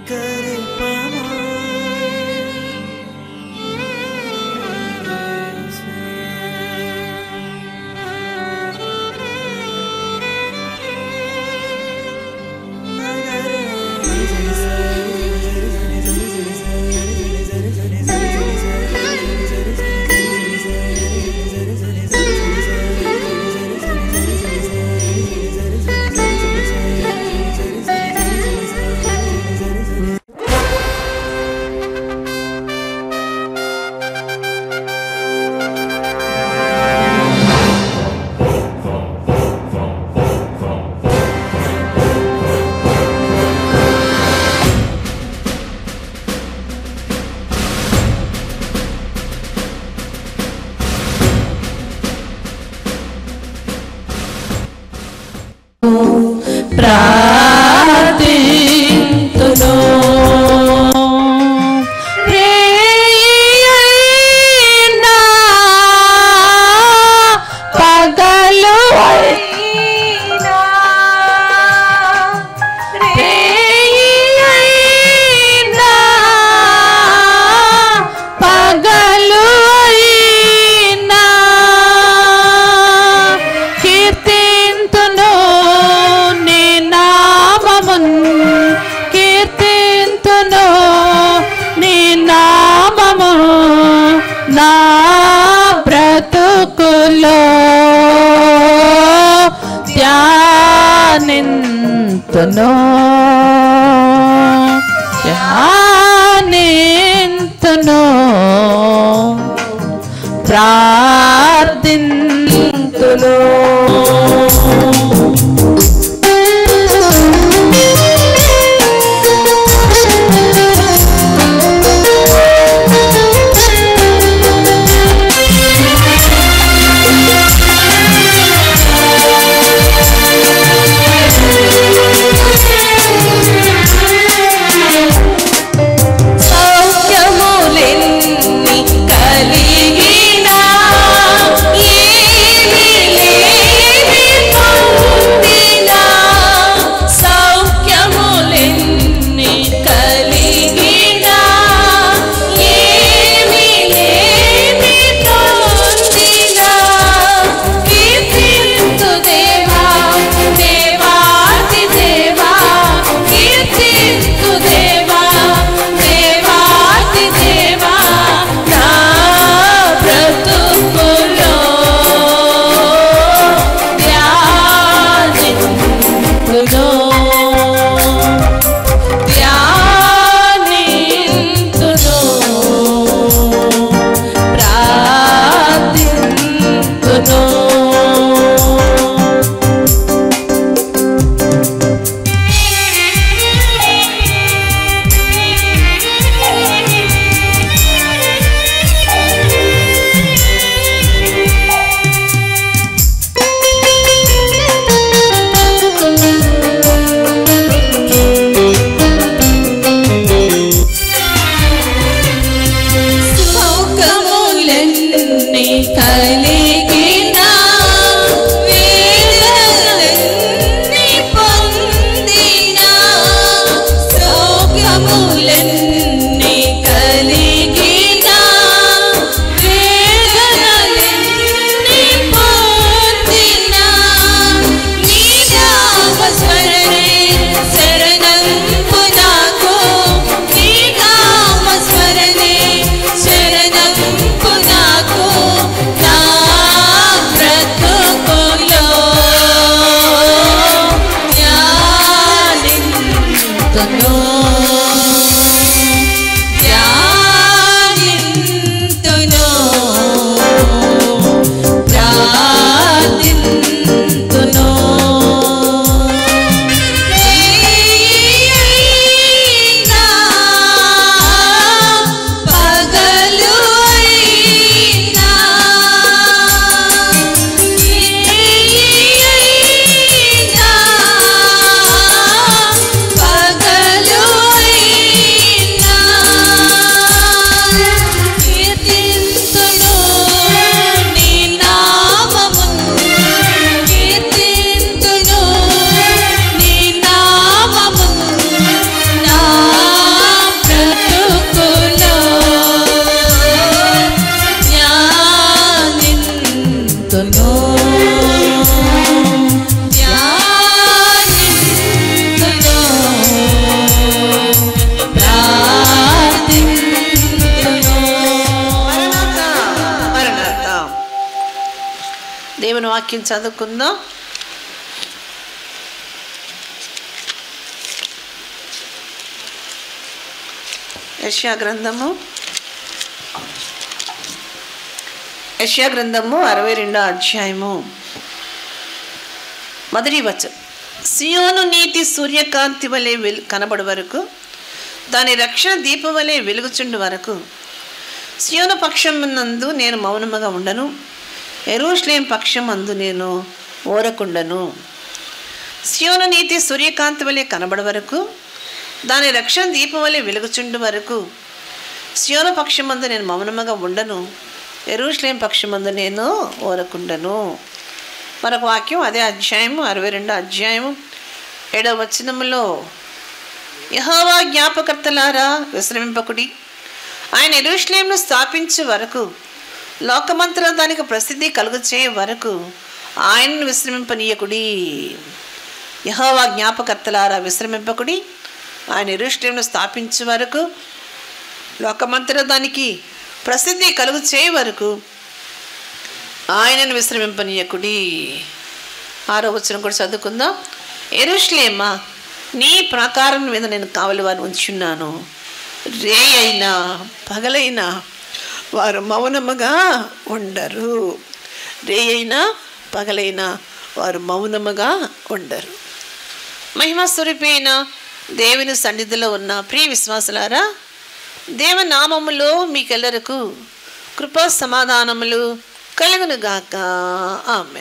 ప్రార్థింతును ప్రేయైనా పగలు అయినా ప్రేయైనా పగలు అయినా కీర్తింతును నీ నామమున్ కీర్తింతును నీ నామము నా బ్రతుకులో ధ్యానింతును ధ్యానింతును ప్రార్థింతును సౌఖ్యములెన్ని కలిగినా ఏమి లేని పొందినా సౌఖ్యములెన్ని కలిగినా ఏమి లేని పొందినా కీర్తింతు దేవా దేవాతి దేవా కీర్తింతు దేవా దేవాతి దేవా నా బ్రతుకులో ధ్యానింతును ధ్యానింతును ప్రార్థింతును సుఖములన్నీ కలిగిన వేదనలన్నీ పొందిన సౌఖ్యములన్నీ కలిగిన వేదనలన్నీ పొందిన నీ నామస్మరణే శరణంపు నాకు నీ నామస్మరణే శరణంపు నాకు నా బ్రతుకులో ధ్యానింతును ధ్యానింతును ప్రార్థింతును అయినా పగలు అయినా అయినా పగలు వాక్యం చదువుకుందాం యష్యా గ్రంథము యష్యా గ్రంథము అరవై రెండో అధ్యాయము మొదటి వచ్చు సియోను నీతి సూర్యకాంతి వలె వెలు కనబడు వరకు దాని రక్షణ దీపం వలె వెలుగుచుండు వరకు సియోను పక్షం నందు నేను మౌనముగా ఉండను ఎరుషలేం పక్షం అందు నేను ఓరకుండను సియోను నీతి సూర్యకాంతి వలె కనబడ వరకు దాని రక్షణ దీపం వలె వెలుగుచుండు వరకు సియోను పక్షమందు నేను మౌనముగా ఉండను ఎరుషలేం పక్షమందు నేను ఓరకుండను మరొక వాక్యం అదే అధ్యాయము అరవై రెండో అధ్యాయము ఏడవ వచనములో యహోవా జ్ఞాపకర్తలారా విశ్రమింపకుడి ఆయన ఎరుషలేంను స్థాపించే వరకు లోకమంతరం దానికి ప్రసిద్ధి కలుగు చేయ వరకు ఆయనను విశ్రమింపనీయకుడి యహోవా జ్ఞాపకర్తలారా విశ్రమింపకుడి ఆయన ఎరుషలేంను స్థాపించే వరకు లోకమంతరం దానికి ప్రసిద్ధి కలుగు చేయ వరకు ఆయనను విశ్రమింపనీయకుడి ఆరో వచనం కూడా చదువుకుందాం ఎరుషలేమా నీ ప్రాకారం మీద నేను కావలి వారిని ఉంచున్నాను రే అయినా పగలైనా వారు మౌనముగా ఉండరు రే అయినా పగలైనా వారు మౌనముగా ఉండరు మహిమ స్వరూపైన దేవుని సన్నిధిలో ఉన్న ప్రియ విశ్వాసులారా దేవనామములో మీకెల్లరకు కృపా సమాధానములు కలుగునుగాక ఆమె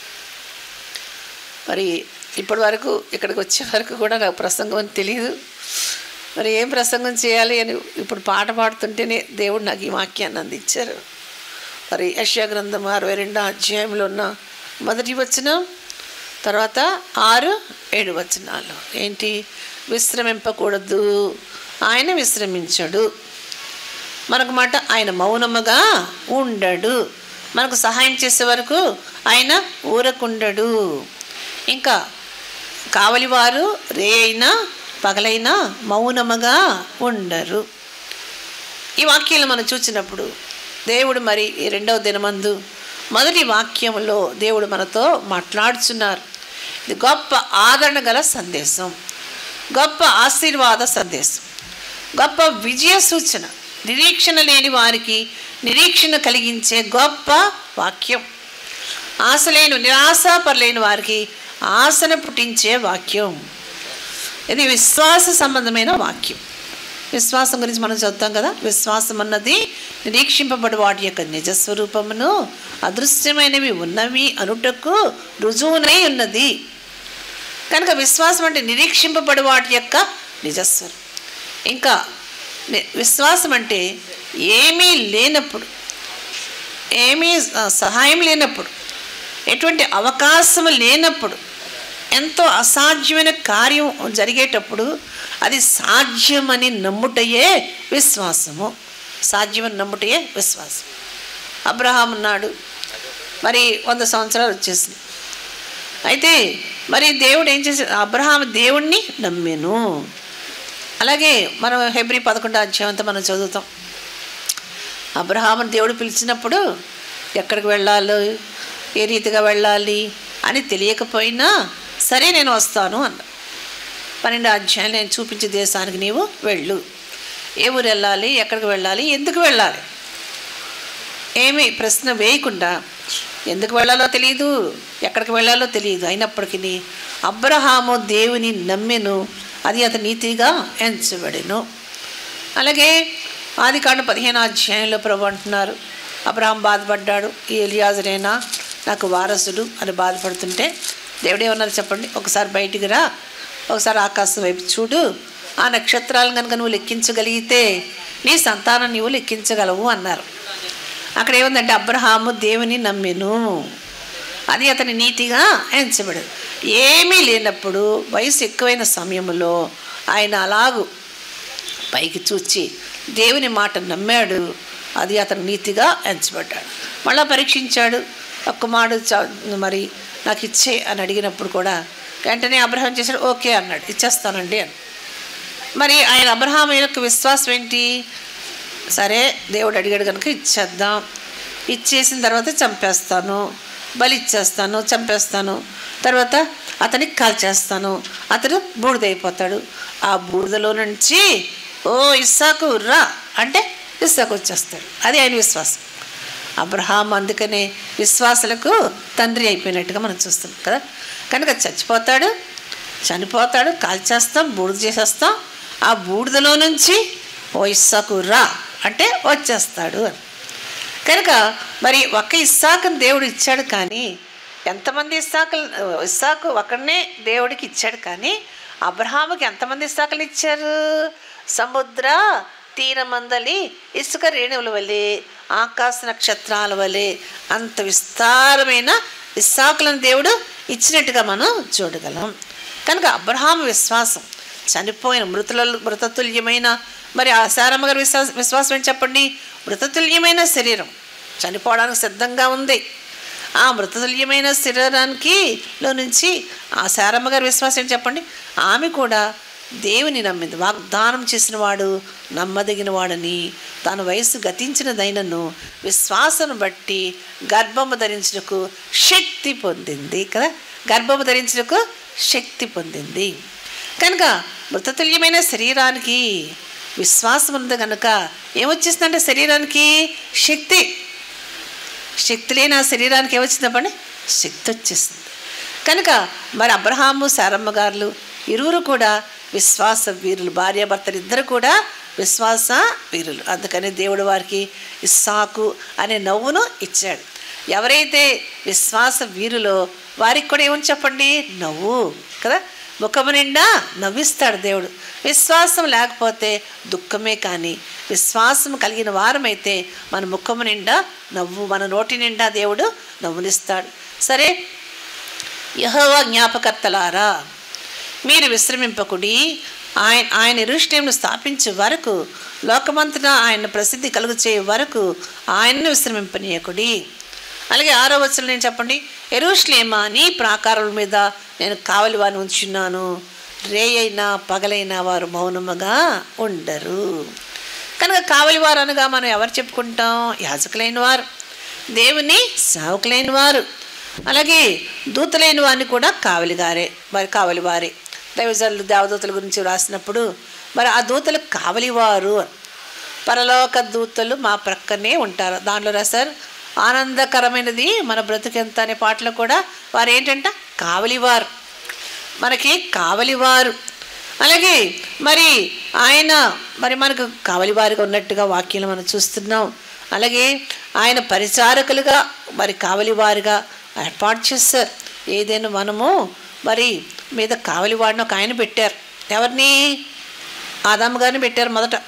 మరి ఇప్పటి వరకు ఇక్కడికి వచ్చే వరకు కూడా నాకు ప్రసంగం అని తెలియదు మరి ఏం ప్రసంగం చేయాలి అని ఇప్పుడు పాట పాడుతుంటేనే దేవుడు నాకు ఈ వాక్యాన్ని అందించారు మరి యశ్యా గ్రంథం అరవై రెండో అధ్యాయంలో ఉన్న మొదటి వచనం తర్వాత ఆరు ఏడు వచనాలు ఏంటి విశ్రమింపకూడదు ఆయన విశ్రమించడు మనకు మాట ఆయన మౌనముగా ఉండడు మనకు సహాయం చేసే వరకు ఆయన ఊరకుండడు ఇంకా కావలివారు రే అయినా పగలైనా మౌనముగా ఉండరు ఈ వాక్యాలు మనం చూసినప్పుడు దేవుడు మరి ఈ రెండవ దినమందు మొదటి వాక్యంలో దేవుడు మనతో మాట్లాడుచున్నారు ఇది గొప్ప ఆదరణ గల సందేశం గొప్ప ఆశీర్వాద సందేశం గొప్ప విజయ సూచన నిరీక్షణ లేని వారికి నిరీక్షణ కలిగించే గొప్ప వాక్యం ఆశ లేని నిరాశపరలేని వారికి ఆశను పుట్టించే వాక్యం ఇది విశ్వాస సంబంధమైన వాక్యం విశ్వాసం గురించి మనం చదువుతాం కదా విశ్వాసం అన్నది నిరీక్షింపబడి వాటి యొక్క నిజస్వరూపమును అదృశ్యమైనవి ఉన్నవి అనుటకు రుజువునై ఉన్నది కనుక విశ్వాసం అంటే నిరీక్షింపబడి వాటి యొక్క నిజస్వరం ఇంకా ని- విశ్వాసం అంటే ఏమీ లేనప్పుడు ఏమీ ఆ, సహాయం లేనప్పుడు ఎటువంటి అవకాశం లేనప్పుడు ఎంతో అసాధ్యమైన కార్యం జరిగేటప్పుడు అది సాధ్యమని నమ్ముటయే విశ్వాసము సాధ్యమని నమ్ముటయే విశ్వాసం అబ్రహాం ఉన్నాడు మరి వంద సంవత్సరాలు వచ్చేసింది అయితే మరి దేవుడు ఏం చేసి అబ్రహాం దేవుణ్ణి నమ్మెను అలాగే మనం హెబ్రి పదకొండో అధ్యాయంతో మనం చదువుతాం అబ్రహాముని దేవుడు పిలిచినప్పుడు ఎక్కడికి వెళ్ళాలో ఏ రీతిగా వెళ్ళాలి అని తెలియకపోయినా సరే నేను వస్తాను అన్న పన్నెండు అధ్యాయం నేను చూపించే దేశానికి నీవు వెళ్ళు ఏ ఊరు వెళ్ళాలి ఎక్కడికి వెళ్ళాలి ఎందుకు వెళ్ళాలి ఏమి ప్రశ్న వేయకుండా ఎందుకు వెళ్ళాలో తెలియదు ఎక్కడికి వెళ్ళాలో తెలియదు అయినప్పటికీ అబ్రహాము దేవుని నమ్మెను అది అతని నీతిగా ఎంచబడెను అలాగే ఆది కాండ పదిహేను అధ్యాయంలో ప్రభు అంటున్నారు అబ్రహాం బాధపడ్డాడు ఈ ఎలియాజరేనా నాకు వారసుడు అని బాధపడుతుంటే దేవుడు ఏమన్నారు చెప్పండి ఒకసారి బయటికి రా ఒకసారి ఆకాశం వైపు చూడు ఆ నక్షత్రాలను కనుక నువ్వు లెక్కించగలిగితే నీ సంతానం నువ్వు లెక్కించగలవు అన్నారు అక్కడ ఏముందంటే అబ్రహాము దేవుని నమ్మెను అది అతని నీతిగా ఎంచబడదు ఏమీ లేనప్పుడు వయసు ఎక్కువైన సమయంలో ఆయన అలాగూ పైకి చూచి దేవుని మాట నమ్మాడు అది అతను నీతిగా ఎంచబడ్డాడు మళ్ళా పరీక్షించాడు ఒక్క మాట చ- మరి నాకు ఇచ్చే అని అడిగినప్పుడు కూడా వెంటనే అబ్రహం చేశాడు ఓకే అన్నాడు ఇచ్చేస్తానండి అని మరి ఆయన అబ్రహాం యొక్క విశ్వాసం ఏంటి సరే దేవుడు అడిగాడు కనుక ఇచ్చేద్దాం ఇచ్చేసిన తర్వాత చంపేస్తాను బలి ఇచ్చేస్తాను చంపేస్తాను తర్వాత అతనికి కాల్చేస్తాను అతడు బూడిదైపోతాడు ఆ బూడిదలో నుంచి ఓ ఇస్సాకు రా అంటే ఇస్సాకు వచ్చేస్తాడు అది ఆయన విశ్వాసం అబ్రహాం అందుకనే విశ్వాసులకు తండ్రి అయిపోయినట్టుగా మనం చూస్తున్నాం కదా కనుక చచ్చిపోతాడు చనిపోతాడు కాల్చేస్తాం బూడిద చేసేస్తాం ఆ బూడిదలో నుంచి ఓ ఇస్సాకు రా అంటే వచ్చేస్తాడు అని కనుక మరి ఒక్క ఇస్సాకుని దేవుడు ఇచ్చాడు కానీ ఎంతమంది ఇస్సాకులు ఇస్సాకు ఒకడినే దేవుడికి ఇచ్చాడు కానీ అబ్రహాముకి ఎంతమంది ఇస్సాకులు ఇచ్చారు సముద్ర తీరమందలి ఇసుక రేణువుల వలె ఆకాశ నక్షత్రాల వలె అంత విస్తారమైన ఇస్సాకులను దేవుడు ఇచ్చినట్టుగా మనం చూడగలం కనుక అబ్రహాము విశ్వాసం చనిపోయిన మృతుల మృతతుల్యమైన మరి ఆ సారమ్మ గారి విశ్వాస విశ్వాసం ఏంటి చెప్పండి మృతతుల్యమైన శరీరం చనిపోవడానికి సిద్ధంగా ఉంది ఆ మృతతుల్యమైన శరీరానికి లో నుంచి ఆ సారమ్మ గారి విశ్వాసం ఏంటి చెప్పండి ఆమె కూడా దేవుని నమ్మింది వాగ్దానం చేసిన వాడు నమ్మదగిన వాడని తాను వయసు గతించినదైనను విశ్వాసం బట్టి గర్భము ధరించుటకు శక్తి పొందింది కదా గర్భము ధరించుటకు శక్తి పొందింది కనుక మృతతుల్యమైన శరీరానికి విశ్వాసం ఉంది కనుక ఏమొచ్చేస్తుందంటే శరీరానికి శక్తి శక్తి లేని ఆ శరీరానికి ఏమొచ్చింది చెప్పండి శక్తి వచ్చేసింది కనుక మరి అబ్రహాము సారమ్మ గారులు ఇరువురు కూడా విశ్వాస వీరులు భార్యాభర్తలు ఇద్దరు కూడా విశ్వాస వీరులు అందుకని దేవుడు వారికి ఇస్సాకు అనే నవ్వును ఇచ్చాడు ఎవరైతే విశ్వాస వీరులో వారికి కూడా ఏమని చెప్పండి నవ్వు కదా ముఖము నిండా నవ్విస్తాడు దేవుడు విశ్వాసం లేకపోతే దుఃఖమే కానీ విశ్వాసం కలిగిన వారమైతే మన ముఖము నిండా నవ్వు మన నోటి నిండా దేవుడు నవ్వునిస్తాడు సరే యహోవా జ్ఞాపకర్తలారా మీరు విశ్రమింపకుడి ఆయన ఆయన ఇరుష్టంను స్థాపించే వరకు లోకమంతటా ఆయన ప్రసిద్ధి కలుగు చేయే వరకు ఆయన్ను విశ్రమింపనీయకుడి అలాగే ఆరో వచ్చిన నేను చెప్పండి ఎరుష్లేమా నీ ప్రాకారాల మీద నేను కావలి వారిని ఉంచున్నాను రే అయినా పగలైనా వారు మౌనముగా ఉండరు కనుక కావలి వారు అనగా మనం ఎవరు చెప్పుకుంటాం యాజకులైన వారు దేవుని సేవకులైన వారు అలాగే దూతలైన వారిని కూడా కావలిగారే మరి కావలివారే దైవజనులు దేవదూతల గురించి రాసినప్పుడు మరి ఆ దూతలు కావలివారు పరలోక దూతలు మా ప్రక్కనే ఉంటారు దాంట్లో రాశారు ఆనందకరమైనది మన బ్రతుకెంత అనే పాటలు కూడా వారు ఏంటంట కావలివారు మనకి కావలివారు అలాగే మరి ఆయన మరి మనకు కావలివారిగా ఉన్నట్టుగా వాక్యాలు మనం చూస్తున్నాం అలాగే ఆయన పరిచారకులుగా మరి కావలివారిగా ఏర్పాటు చేశారు ఏదైనా మనము మరి మీద కావలివాడిని ఒక ఆయన పెట్టారు ఎవరిని ఆదాము గారిని పెట్టారు మొదట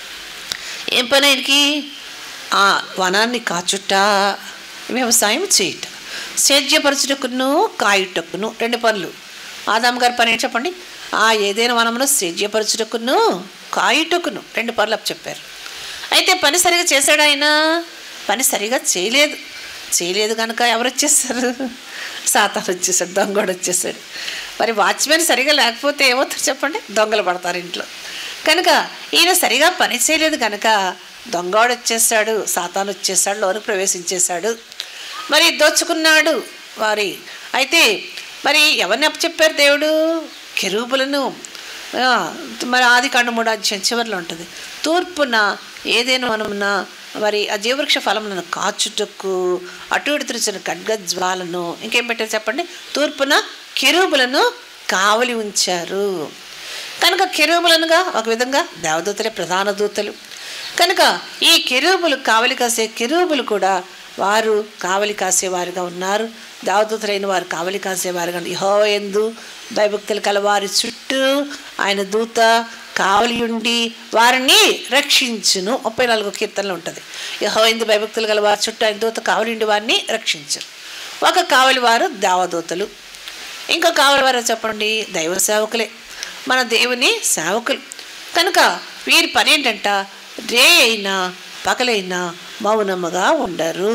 ఏం పని ఆయనకి ఆ వనాన్ని కాచుట వ్యవసాయం చేయుట సేద్యపరచుటకును కాయుటకును రెండు పనులు ఆదాం గారి పని ఏంటి చెప్పండి ఆ ఏదైనా వనమును సేద్యపరచుటకును కాయుటకును రెండు పనులు అప్పు చెప్పారు అయితే పని సరిగా చేశాడు ఆయన పని సరిగా చేయలేదు చేయలేదు కనుక ఎవరు వచ్చేసారు సాతాను వచ్చేసాడు దొంగడు వచ్చేసాడు మరి వాచ్మెన్ సరిగా లేకపోతే ఏమవుతారు చెప్పండి దొంగలు పడతారు ఇంట్లో కనుక ఈయన సరిగా పని చేయలేదు కనుక దొంగవాడు వచ్చేసాడు సాతాను వచ్చేసాడు లోనికి ప్రవేశించేశాడు మరి దోచుకున్నాడు వారి అయితే మరి ఎవరిని అప్పచెప్పారు దేవుడు కెరూబులను ఆ, మరి ఆది కాండ మూడు అధ్యాయం చివరిలో ఉంటుంది తూర్పున ఏదైనా మనమున మరి ఆ జీవవృక్ష ఫలములను కాచుటకు అటు ఇటు తిరిచిన ఖడ్గజ్వాలను ఇంకేం పెట్టారు చెప్పండి తూర్పున కెరూబులను కావలి ఉంచారు కనుక కెరూబులనుగా ఒక విధంగా దేవదూతలే ప్రధాన దూతలు కనుక ఈ కెరూబులు కావలి కాసే కెరూబులు కూడా వారు కావలి కాసేవారుగా ఉన్నారు దేవదూతలైన వారు కావలి కాసేవారుగా యహో ఎందు భయభక్తులు కల వారి చుట్టూ ఆయన దూత కావలి ఉండి వారిని రక్షించును ముప్పై నాలుగో కీర్తనలో ఉంటుంది యహో ఎందు భయభక్తులు గల వారి చుట్టూ ఆయన దూత కావలి ఉండి వారిని రక్షించరు ఒక కావలి వారు దేవదూతలు ఇంకో కావలి వారు చెప్పండి దైవ సేవకులే మన దేవుని సేవకులు కనుక వీరి పని ఏంటంట రే అయినా పగలైనా మౌనముగా ఉండరు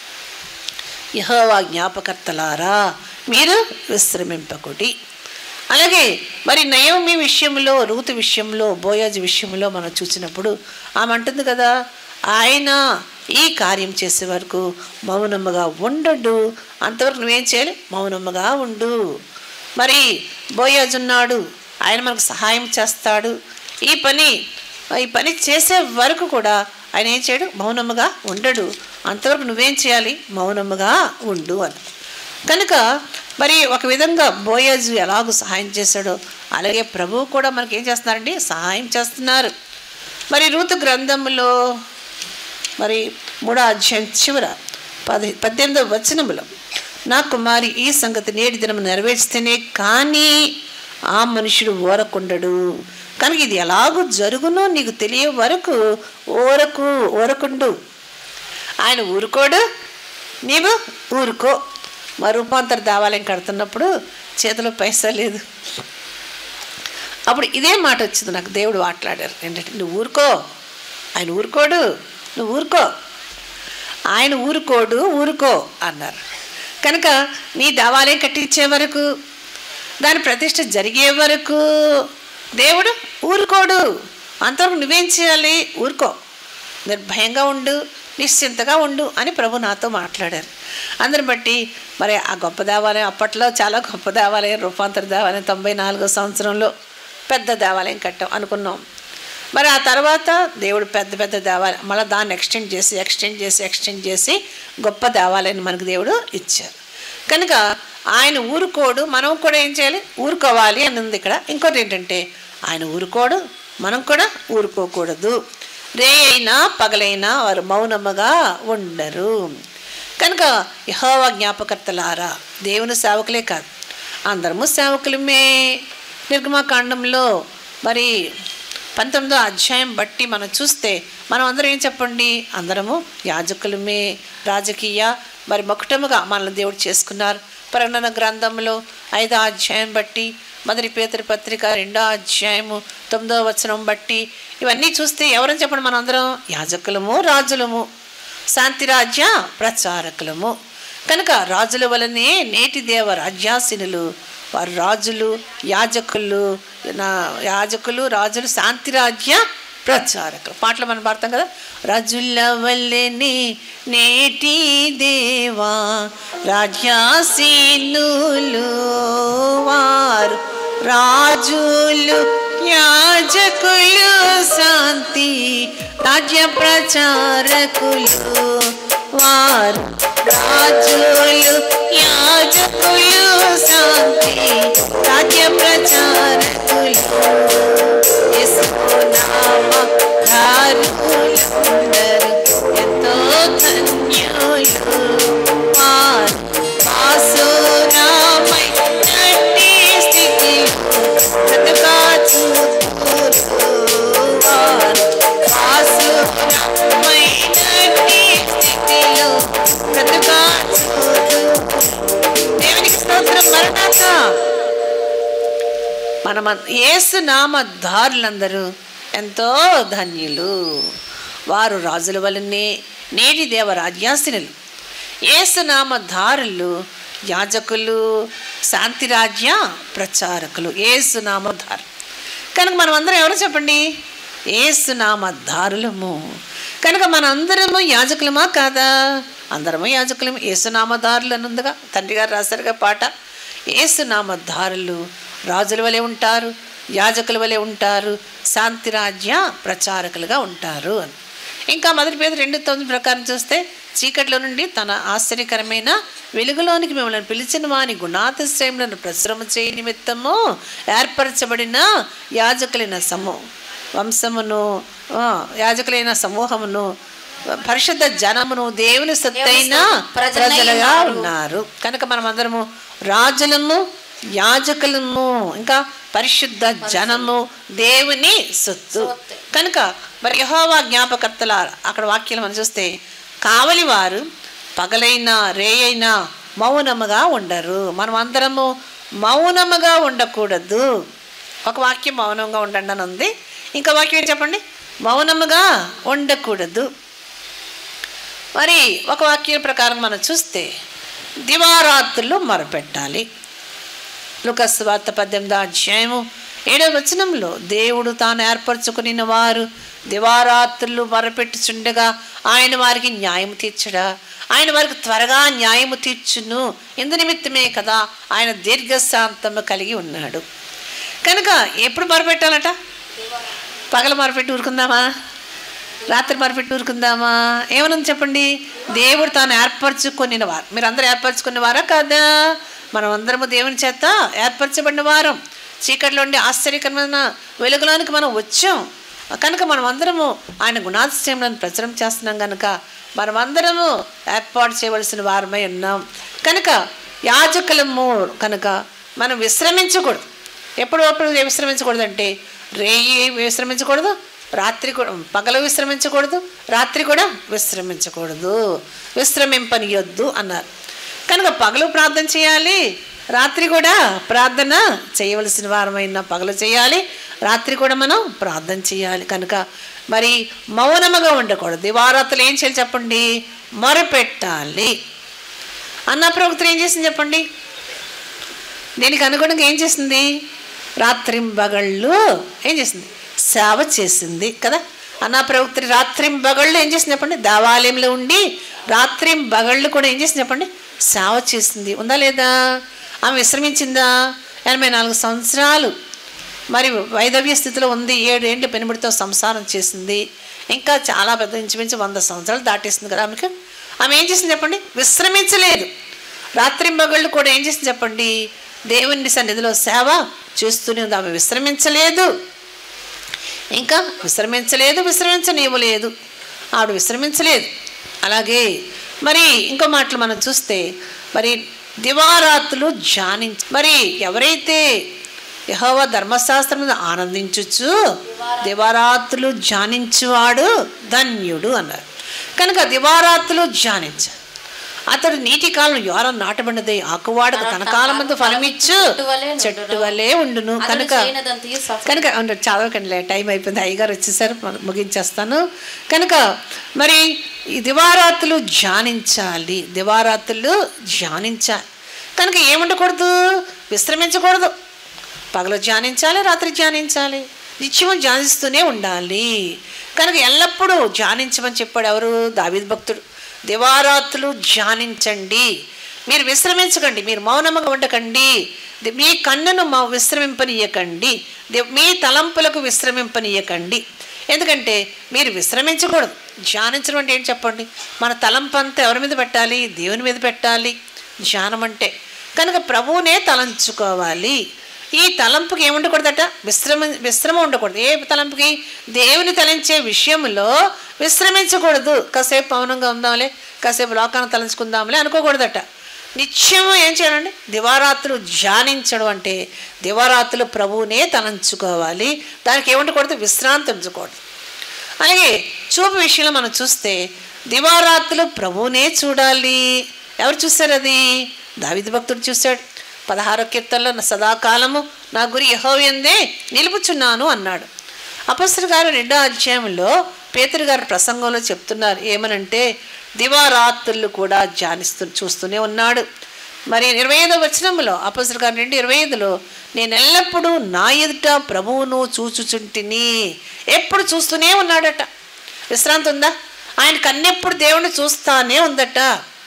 యహోవా జ్ఞాపకర్తలారా మీరు విశ్రమింపకుడి అలాగే మరి నయోమి విషయంలో రూతు విషయంలో బోయాజు విషయంలో మనం చూసినప్పుడు ఆమె అంటుంది కదా ఆయన ఈ కార్యం చేసే వరకు మౌనముగా ఉండడు అంతవరకు నువ్వేం చేయాలి మౌనముగా ఉండు మరి బోయాజ్ ఉన్నాడు ఆయన మనకు సహాయం చేస్తాడు ఈ పని ఈ పని చేసే వరకు కూడా ఆయన ఏం చేయడు మౌనముగా ఉండడు అంతవరకు నువ్వేం చేయాలి మౌనముగా ఉండు అని కనుక మరి ఒక విధంగా బోయజు ఎలాగో సహాయం చేశాడో అలాగే ప్రభువు కూడా మనకి ఏం చేస్తున్నారండి సహాయం చేస్తున్నారు మరి రూతు గ్రంథంలో మరి మూడో అధ్యాయం చివర పది పద్దెనిమిదవ వచనములో నా కుమారి ఈ సంగతి నేటి దినం నెరవేర్చితేనే కానీ ఆ మనుషుడు ఓరకుండడు కనుక ఇది ఎలాగూ జరుగునో నీకు తెలియ వరకు ఓరకు ఓరకుండు ఆయన ఊరుకోడు నీవు ఊరుకో మా రూపాంతర దేవాలయం కడుతున్నప్పుడు చేతిలో పైసా లేదు అప్పుడు ఇదే మాట వచ్చింది నాకు దేవుడు మాట్లాడారు ఏంటంటే నువ్వు ఊరుకో ఆయన ఊరుకోడు నువ్వు ఊరుకో ఆయన ఊరుకోడు ఊరుకో అన్నారు కనుక నీ దేవాలయం కట్టించే వరకు దాని ప్రతిష్ట జరిగే వరకు దేవుడు ఊరుకోడు అంతవరకు నువ్వేం చేయాలి ఊరుకో నిర్భయంగా ఉండు నిశ్చింతగా ఉండు అని ప్రభు నాతో మాట్లాడారు అందరిని బట్టి మరి ఆ గొప్ప దేవాలయం అప్పట్లో చాలా గొప్ప దేవాలయం రూపాంతర దేవాలయం తొంభై నాలుగో సంవత్సరంలో పెద్ద దేవాలయం కట్టాం అనుకున్నాం మరి ఆ తర్వాత దేవుడు పెద్ద పెద్ద దేవాలయం మళ్ళీ దాన్ని ఎక్స్టెండ్ చేసి ఎక్స్టెండ్ చేసి ఎక్స్టెండ్ చేసి గొప్ప దేవాలయాన్ని మనకు దేవుడు ఇచ్చారు కనుక ఆయన ఊరుకోడు మనం కూడా ఏం చేయాలి ఊరుకోవాలి అని ఉంది ఇక్కడ ఇంకోటి ఏంటంటే ఆయన ఊరుకోడు మనం కూడా ఊరుకోకూడదు రే అయినా పగలైనా వారు మౌనముగా ఉండరు కనుక యహోవ జ్ఞాపకర్తలారా దేవుని సేవకులే కాదు అందరము సేవకులమే నిర్గమాకాండంలో మరి పంతొమ్మిదో అధ్యాయం బట్టి మనం చూస్తే మనం అందరం ఏం చెప్పండి అందరము యాజకులమే రాజకీయ మరి మకుటముగా మనల్ని దేవుడు చేసుకున్నారు ప్రకటన గ్రంథంలో ఐదో అధ్యాయం బట్టి మొదటి పేతరి పత్రిక రెండో అధ్యాయము తొమ్మిదో వచనం బట్టి ఇవన్నీ చూస్తే ఎవరని చెప్పండి మనం అందరం యాజకులము రాజులము శాంతిరాజ్య ప్రచారకులము కనుక రాజుల వలనే నేటి దేవ రాజ్యాసినులు వారు రాజులు యాజకులు నా యాజకులు రాజులు శాంతిరాజ్య ప్రచారకులు పాటలు మనం పాడతాం కదా రాజుల వల్లనే నేటి దేవా రాజ్యాసీనులు వారు రాజులు యాజకులు శాంతి రాజ్య ప్రచారకులు వారు రాజులు యాజకులు శాంతి రాజ్య ప్రచారకులు యేసునామ ధారులందరూ ఎంతో ధన్యులు వారు ఆసురామై నటి స్థితిలో బ్రతుకా చూతురు వారు ఆసురామై నటి స్థితిలో బ్రతుకా చూతురు దేవునికి స్తోత్రం మరణాత మన యేసు నామధారులందరూ ఎంతో ధన్యులు వారు రాజుల వలనే నేటి దేవ రాజ్యాసినులు యేసు నామధారులు యాజకులు శాంతిరాజ్య ప్రచారకులు యేసు నామధారు కనుక మనం అందరం ఎవరు చెప్పండి యేసు నామధారులము కనుక మనందరము యాజకులమా కాదా అందరము యాజకులము ఏసునామధారులు అని ఉందిగా తండ్రి గారు రాశారుగా పాట ఏసునామధారులు రాజుల వలె ఉంటారు యాజకుల వలె ఉంటారు శాంతిరాజ్య ప్రచారకులుగా ఉంటారు అని ఇంకా మొదటి పేద రెండు తొమ్మిది ప్రకారం చూస్తే చీకట్లో నుండి తన ఆశ్చర్యకరమైన వెలుగులోనికి మిమ్మల్ని పిలిచిన వాని గుణాతిశ్రయములను ప్రచురము చేయ నిమిత్తము ఏర్పరచబడిన యాజకులైన సమూహం వంశమును ఆ, యాజకులైన సమూహమును పరిశుద్ధ జనమును దేవుని సత్తైన ప్రజలై ప్రజలుగా ఉన్నారు. ఉన్నారు కనుక మనం అందరము రాజులము యాజకులము ఇంకా పరిశుద్ధ జనము దేవుని సొత్తు కనుక మరి యహోవా జ్ఞాపకర్తల అక్కడ వాక్యాలు మనం చూస్తే కావలి వారు పగలైనా రేయైనా మౌనముగా ఉండరు మనం అందరము మౌనముగా ఉండకూడదు ఒక వాక్యం మౌనంగా ఉండండి అని ఉంది ఇంకా వాక్యం ఏంటి చెప్పండి మౌనముగా ఉండకూడదు మరి ఒక వాక్యం ప్రకారం మనం చూస్తే దివారాత్రులు మొరపెట్టాలి లుకస్ వార్త పద్దెనిమిదో అధ్యాయము ఏడవ వచనంలో దేవుడు తాను ఏర్పరచుకుని వారు దివారాత్రులు మరపెట్టుచుండగా ఆయన వారికి న్యాయం తీర్చడా ఆయన వారికి త్వరగా న్యాయము తీర్చును ఇందు నిమిత్తమే కదా ఆయన దీర్ఘశాంతము కలిగి ఉన్నాడు కనుక ఎప్పుడు మరపెట్టాలట పగల మరపెట్టి ఊరుకుందామా రాత్రి మరపెట్టి ఊరుకుందామా ఏమనుంది చెప్పండి దేవుడు తాను ఏర్పరచుకుని వారు మీరు అందరూ ఏర్పరచుకున్న వారా కాదా మనం అందరము దేవుని చేత ఏర్పరచబడిన వారం చీకట్లో ఉండి ఆశ్చర్యకరమైన వెలుగులోనికి మనం వచ్చాం కనుక మనం అందరము ఆయన గుణాతిశయములను ప్రచురం చేస్తున్నాం కనుక మనమందరము ఏర్పాటు చేయవలసిన వారమై ఉన్నాం కనుక యాజకులము కనుక మనం విశ్రమించకూడదు ఎప్పుడు ఎప్పుడు విశ్రమించకూడదు అంటే రేయి విశ్రమించకూడదు రాత్రి కూడా పగలు విశ్రమించకూడదు రాత్రి కూడా విశ్రమించకూడదు విశ్రమింపనియొద్దు అన్నారు కనుక పగలు ప్రార్థన చేయాలి రాత్రి కూడా ప్రార్థన చేయవలసిన వారమైన పగలు చేయాలి రాత్రి కూడా మనం ప్రార్థన చేయాలి కనుక మరి మౌనముగా ఉండకూడదు దివారాత్రులు ఏం చేయాలి చెప్పండి మొరపెట్టాలి అన్న ప్రవక్తలు ఏం చేసింది చెప్పండి దీనికి అనుగుణంగా ఏం చేసింది రాత్రింబగళ్ళు ఏం చేసింది సేవ చేసింది కదా అన్న ప్రవక్తి రాత్రింబగళ్ళు ఏం చేసింది చెప్పండి దేవాలయంలో ఉండి రాత్రింబగళ్ళు కూడా ఏం చేసింది చెప్పండి సేవ చేసింది ఉందా లేదా ఆమె విశ్రమించిందా ఎనభై నాలుగు సంవత్సరాలు మరి వైదవ్య స్థితిలో ఉంది ఏడేంటి పెనుబడితో సంసారం చేసింది ఇంకా చాలా పెద్ద ఇంచుమించు వంద సంవత్సరాలు దాటేసింది కదా ఆమెకు ఆమె ఏం చేసింది చెప్పండి విశ్రమించలేదు రాత్రింబగళ్ళు కూడా ఏం చేసింది చెప్పండి దేవుని సన్నిధిలో సేవ చేస్తూనే ఉంది ఆమె విశ్రమించలేదు ఇంకా విశ్రమించలేదు విశ్రమించనివ్వలేదు ఆవిడ విశ్రమించలేదు అలాగే మరి ఇంకో మాటలు మనం చూస్తే మరి దివారాత్రులు ధ్యానించి మరి ఎవరైతే యహోవ ధర్మశాస్త్రం మీద ఆనందించుచు దివారాత్రులు ధ్యానించువాడు ధన్యుడు అన్నారు కనుక దివారాత్రులు ధ్యానించాలి అతడు నీటి కాలం యోరం నాటబడినది ఆకువాడక తన కాలం ముందు ఫలమిచ్చు చెట్టు వలె నుండును. చెట్టు వలే ఉండును అతడు కనుక చేయనదంతయు సఫలం. కనుక అవును, చదవకండిలే టైం అయిపోయింది అయ్యగారు వచ్చేసారు మనం ముగించేస్తాను కనుక మరి ఈ దివారాత్రులు ధ్యానించాలి దివారాత్రులు ధ్యానించాలి కనుక ఏముండకూడదు విశ్రమించకూడదు పగలు ధ్యానించాలి రాత్రి ధ్యానించాలి నిత్యము ధ్యానిస్తూనే ఉండాలి కనుక ఎల్లప్పుడూ ధ్యానించమని చెప్పాడు ఎవరు దావీద్ భక్తుడు దివారాత్రులు ధ్యానించండి మీరు విశ్రమించకండి మీరు మౌనముగా ఉండకండి ది- మీ కన్నును మా విశ్రమింపనీయకండి ది- మీ తలంపులకు విశ్రమింపనీయకండి ఎందుకంటే మీరు విశ్రమించకూడదు ధ్యానించడం అంటే ఏంటి చెప్పండి మన తలంపు అంతా ఎవరి మీద పెట్టాలి దేవుని మీద పెట్టాలి ధ్యానం అంటే కనుక ప్రభువునే తలంచుకోవాలి ఈ తలంపుకి ఏముండకూడదట విశ్రమ విశ్రమ ఉండకూడదు ఏ తలంపుకి దేవుని తలంచే విషయంలో విశ్రమించకూడదు కాసేపు మౌనంగా ఉందాంలే కాసేపు లోకాన్ని తలంచుకుందాంలే అనుకోకూడదట నిత్యము ఏం చేయాలండి దివారాత్రులు ధ్యానించడం అంటే దివారాత్రులు ప్రభువునే తలంచుకోవాలి దానికి ఏముండకూడదు విశ్రాంతి ఉంచకూడదు అలాగే చూపు విషయంలో మనం చూస్తే దివారాత్రులు ప్రభువునే చూడాలి ఎవరు చూశారు అది దావిది భక్తుడు చూశాడు పదహారో కీర్తనలో నా సదాకాలము నా గురి యహోవయందే నిలుపుచున్నాను అన్నాడు అపస్తులు గారు రెండో అధ్యాయంలో పేతురు గారు ప్రసంగంలో చెప్తున్నారు ఏమనంటే దివారాత్రులు కూడా ధ్యానిస్తూ చూస్తూనే ఉన్నాడు మరి ఇరవై ఐదో వచనంలో అపస్తులు గారు రెండు ఇరవై ఐదులో నేను ఎల్లప్పుడూ నా ఎదుట ప్రభువును చూచుచుంటిని ఎప్పుడు చూస్తూనే ఉన్నాడట విశ్రాంతి ఉందా ఆయన కన్నెప్పుడు దేవుణ్ణి చూస్తానే ఉందట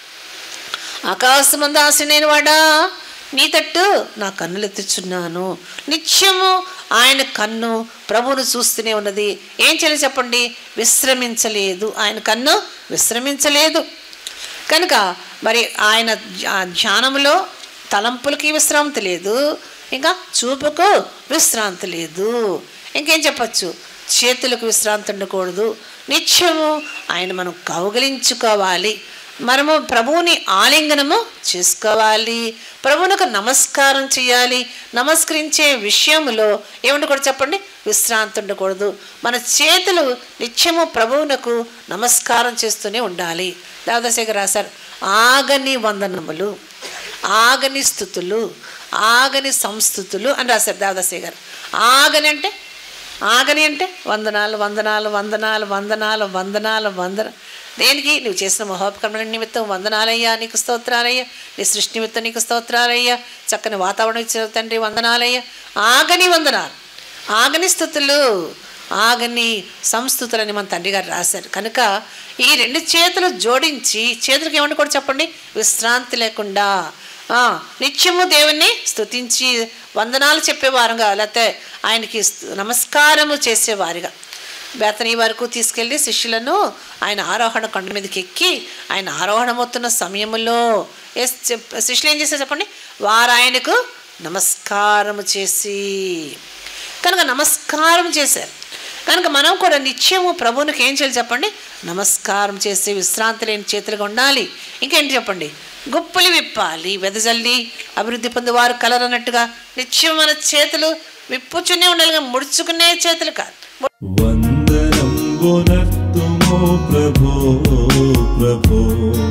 ఆకాశమందు ఆశనైన వాడా నీ తట్టు నా కన్నులు ఎత్తుచున్నాను నిత్యము ఆయన కన్ను ప్రభువును చూస్తూనే ఉన్నది ఏం చేయాలి చెప్పండి విశ్రమించలేదు ఆయన కన్ను విశ్రమించలేదు కనుక మరి ఆయన ధ్యా- ధ్యానంలో తలంపులకి విశ్రాంతి లేదు ఇంకా చూపుకు విశ్రాంతి లేదు ఇంకేం చెప్పచ్చు చేతులకు విశ్రాంతి ఉండకూడదు నిత్యము ఆయన మనం కౌగలించుకోవాలి మనము ప్రభువుని ఆలింగనము చేసుకోవాలి ప్రభువునకు నమస్కారం చేయాలి నమస్కరించే విషయంలో ఏముండకూడదు చెప్పండి విశ్రాంతి ఉండకూడదు మన చేతులు నిత్యము ప్రభువునకు నమస్కారం చేస్తూనే ఉండాలి దేవదశేఖర్ రాశారు ఆగని వందనములు ఆగని స్థుతులు ఆగని సంస్థుతులు అని రాశారు దేవదాసయ్య గారు ఆగని అంటే ఆగని అంటే వందనాలు వందనాలు వందనాలు వందనాలు వందనాలు వందన దేనికి నువ్వు చేసిన మహోపకరణ నిమిత్తం వందనాలయ్యా నీకు స్తోత్రాలయ్యా నీ సృష్టి నిమిత్తం నీకు స్తోత్రాలయ్యా చక్కని వాతావరణం ఇచ్చిన తండ్రి వందనాలయ్యా ఆగని వందనాలు ఆగని స్థుతులు ఆగని సంస్థుతులని మన తండ్రి గారు రాశారు కనుక ఈ రెండు చేతులు జోడించి చేతులకు ఏమని కూడా చెప్పండి విశ్రాంతి లేకుండా ఆ, నిత్యము దేవుణ్ణి స్తుతించి వందనాలు చెప్పేవారుగా లేకపోతే ఆయనకి స్తు- నమస్కారము చేసేవారిగా బేతనీ వరకు తీసుకెళ్ళి శిష్యులను ఆయన ఆరోహణ కొండ మీదకి ఎక్కి ఆయన ఆరోహణమవుతున్న సమయంలో ఎస్ చెప్- శిష్యులు ఏం చేశారు చెప్పండి వారు ఆయనకు నమస్కారము చేసి కనుక నమస్కారం చేశారు కనుక మనం కూడా నిత్యము ప్రభువునికి ఏం చేయాలి చెప్పండి నమస్కారం చేసి విశ్రాంతి లేని చేతులుగా ఉండాలి ఇంకేంటి చెప్పండి గుప్పలు విప్పాలి వెదజల్లి అభివృద్ధి పొందేవారు కలరన్నట్టుగా నిత్యం మన చేతులు విప్పుచునే ఉండాలి కానీ ముడుచుకునే చేతులు కాదు వందనం గుణర్తుమో ప్రభో ప్రభో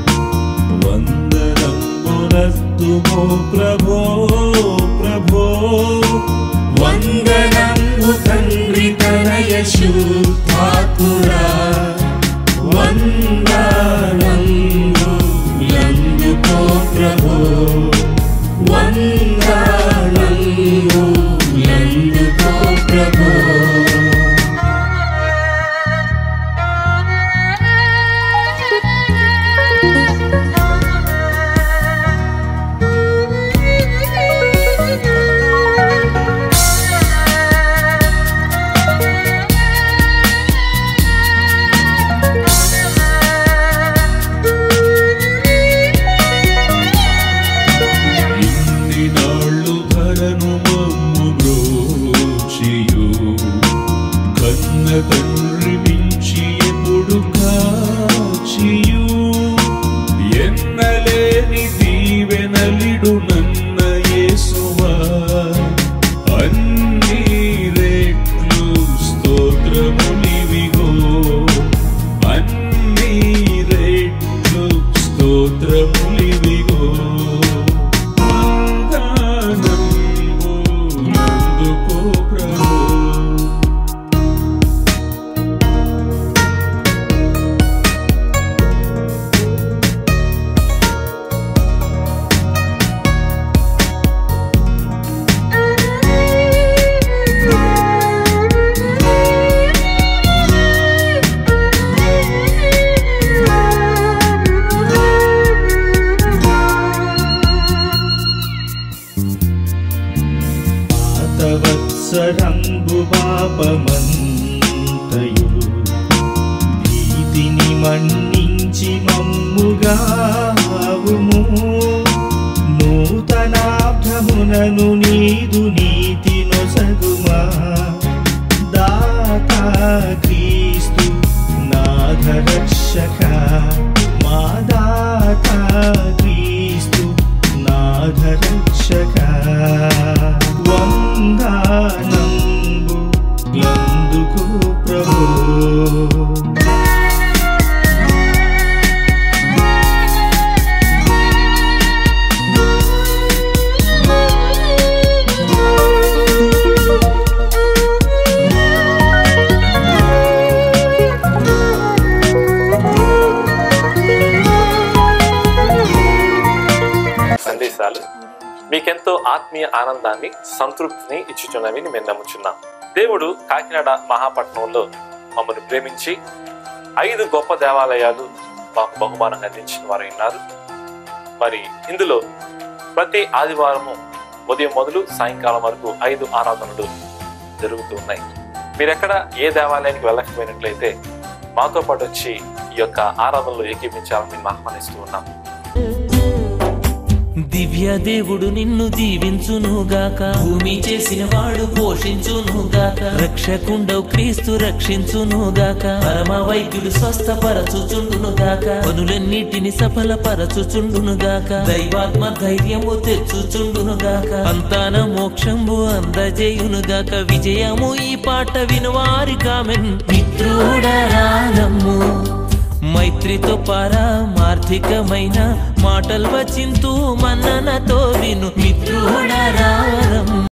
వందనం గుణర్తుమో ప్రభో ప్రభో వందనము తండ్రి తనయ శుద్ధాకురా వందనము లందుకో ప్రభో వందనము లందుకో ప్రభో ఇన్ని నాళ్ళు ధరను మమ్ము బ్రోచియు కన్న తండ్రి మించి ఎప్పుడు కాచియు ఎన్నలేని దీవెనలిడు నన్న యేసువా అన్ని రెట్లు స్తోత్రములివిగో అన్ని రెట్లు స్తోత్రములివిగో వందనము నందుకో ప్రభు పాతవత్సరంబు పాపమంతయు భీతిని మన్నించి మమ్ముగావుము నూతనాబ్ధమునను నీదు నీతి నొసగుమా దాతా క్రీస్తు నాథ రక్షక మా దాతా క్రీస్తు నాథ రక్షక వందనంబు ఎందుకు ప్రభు సందేశాలు మీకెంతో ఆత్మీయ ఆనందాన్ని సంతృప్తిని ఇచ్చుచున్నవి మేము నమ్ముచున్నాం దేవుడు కాకినాడ మహాపట్నంలో మమ్మల్ని ప్రేమించి ఐదు గొప్ప దేవాలయాలు మాకు బహుమానంగా అందించిన వారు ఉన్నారు మరి ఇందులో ప్రతి ఆదివారము ఉదయం మొదలు సాయంకాలం వరకు ఐదు ఆరాధనలు జరుగుతూ ఉన్నాయి మీరెక్కడ ఏ దేవాలయానికి వెళ్ళకపోయినట్లయితే మాతో పాటు వచ్చి ఈ యొక్క ఆరాధనలో ఏకీపించాలని మేము ఆహ్వానిస్తూ ఉన్నాం దివ్య దేవుడు నిన్ను దీవించునుగాక భూమి చేసిన వాడు పోషించునుగాక రక్షకుండవు క్రీస్తు రక్షించునుగాక పరమ వైద్యుడు స్వస్థపరచుచుండునుగాక పనులన్నిటిని సఫలపరచుచుండునుగాక దైవాత్మ ధైర్యము తెచ్చుచుండునుగాక అంతాన మోక్షంబు అందజేయునుగాక విజయము ఈ పాట వినువారి కామెన్ మిత్రుడరానమ్ము మైత్రితో పారమార్థికమైన మాటలు వచింతూ మన్ననతో విను మిత్రుడరారం